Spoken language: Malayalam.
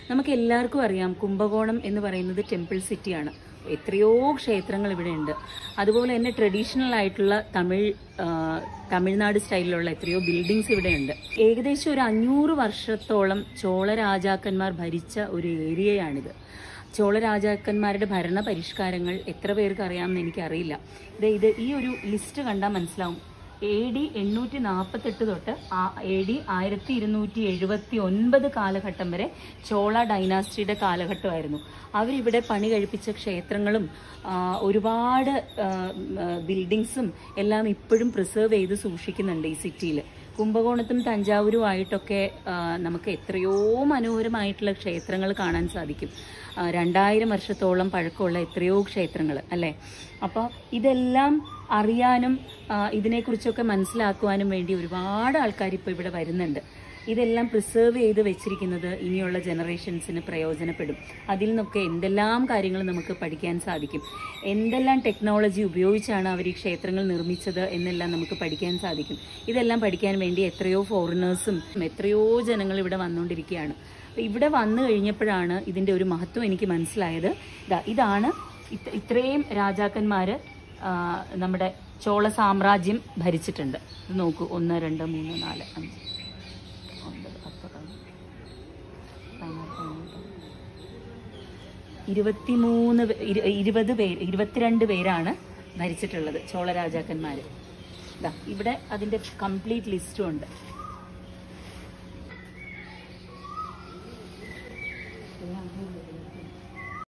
നമുക്ക് എല്ലാവർക്കും അറിയാം കുംഭകോണം എന്ന് പറയുന്നത് ടെമ്പിൾ സിറ്റിയാണ് എത്രയോ ക്ഷേത്രങ്ങൾ ഇവിടെ ഉണ്ട് അതുപോലെ തന്നെ ട്രഡീഷണൽ ആയിട്ടുള്ള തമിഴ് ആ, തമിഴ്നാട് സ്റ്റൈലിലുള്ള എത്രയോ ബിൽഡിങ്സ് ഇവിടെ ഉണ്ട് ഏകദേശം ഒരു അഞ്ഞൂറ് വർഷത്തോളം ചോള രാജാക്കന്മാർ ഭരിച്ച ഒരു ഏരിയയാണിത് ചോള രാജാക്കന്മാരുടെ ഭരണ പരിഷ്കാരങ്ങൾ എത്ര പേർക്ക് അറിയാമെന്ന് എനിക്കറിയില്ല ഇത് ഇത് ഈ ഒരു ലിസ്റ്റ് കണ്ടാൽ മനസ്സിലാവും എ ഡി എണ്ണൂറ്റി നാൽപ്പത്തെട്ട് തൊട്ട് എ ഡി ആയിരത്തി ഇരുന്നൂറ്റി എഴുപത്തി ഒൻപത് കാലഘട്ടം വരെ ചോള ഡൈനാസ്റ്റിയുടെ കാലഘട്ടമായിരുന്നു അവരിവിടെ പണി കഴിപ്പിച്ച ക്ഷേത്രങ്ങളും ആ, ഒരുപാട് ബിൽഡിങ്സും എല്ലാം ഇപ്പോഴും പ്രിസർവ് ചെയ്ത് സൂക്ഷിക്കുന്നുണ്ട് ഈ സിറ്റിയിൽ കുംഭകോണത്തും തഞ്ചാവൂരുമായിട്ടൊക്കെ ആ, നമുക്ക് എത്രയോ മനോഹരമായിട്ടുള്ള ക്ഷേത്രങ്ങൾ കാണാൻ സാധിക്കും ആ, രണ്ടായിരം വർഷത്തോളം പഴക്കമുള്ള എത്രയോ ക്ഷേത്രങ്ങൾ അല്ലേ അപ്പോൾ ഇതെല്ലാം അറിയാനും ആ, ഇതിനെക്കുറിച്ചൊക്കെ മനസ്സിലാക്കുവാനും വേണ്ടി ഒരുപാട് ആൾക്കാർ ഇപ്പോൾ ഇവിടെ വരുന്നുണ്ട് ഇതെല്ലാം പ്രിസർവ് ചെയ്ത് വെച്ചിരിക്കുന്നത് ഇനിയുള്ള ജനറേഷൻസിന് പ്രയോജനപ്പെടും അതിൽ നിന്നൊക്കെ എന്തെല്ലാം കാര്യങ്ങൾ നമുക്ക് പഠിക്കാൻ സാധിക്കും എന്തെല്ലാം ടെക്നോളജി ഉപയോഗിച്ചാണ് അവർ ഈ ക്ഷേത്രങ്ങൾ നിർമ്മിച്ചത് എന്നെല്ലാം നമുക്ക് പഠിക്കാൻ സാധിക്കും ഇതെല്ലാം പഠിക്കാൻ വേണ്ടി എത്രയോ ഫോറിനേഴ്സും എത്രയോ ജനങ്ങൾ ഇവിടെ വന്നുകൊണ്ടിരിക്കുകയാണ് അപ്പോൾ ഇവിടെ വന്നു കഴിഞ്ഞപ്പോഴാണ് ഇതിൻ്റെ ഒരു മഹത്വം എനിക്ക് മനസ്സിലായത് ഇതാ ഇതാണ് ഇത് ഇത്രയും രാജാക്കന്മാർ നമ്മുടെ ചോള സാമ്രാജ്യം ഭരിച്ചിട്ടുണ്ട് ഇത് നോക്കൂ ഒന്ന് രണ്ട് മൂന്ന് നാല് അഞ്ച് ഒമ്പത് പത്ത് പതിനൊന്ന് പതിനാറ് പതിനേഴ് ഇരുപത്തിമൂന്ന് പേ- ഇരു- ഇരുപത് പേര് ഇരുപത്തിരണ്ട് പേരാണ് ഭരിച്ചിട്ടുള്ളത് ചോള രാജാക്കന്മാർ ഇതാ ഇവിടെ അതിൻ്റെ കംപ്ലീറ്റ് ലിസ്റ്റും ഉണ്ട്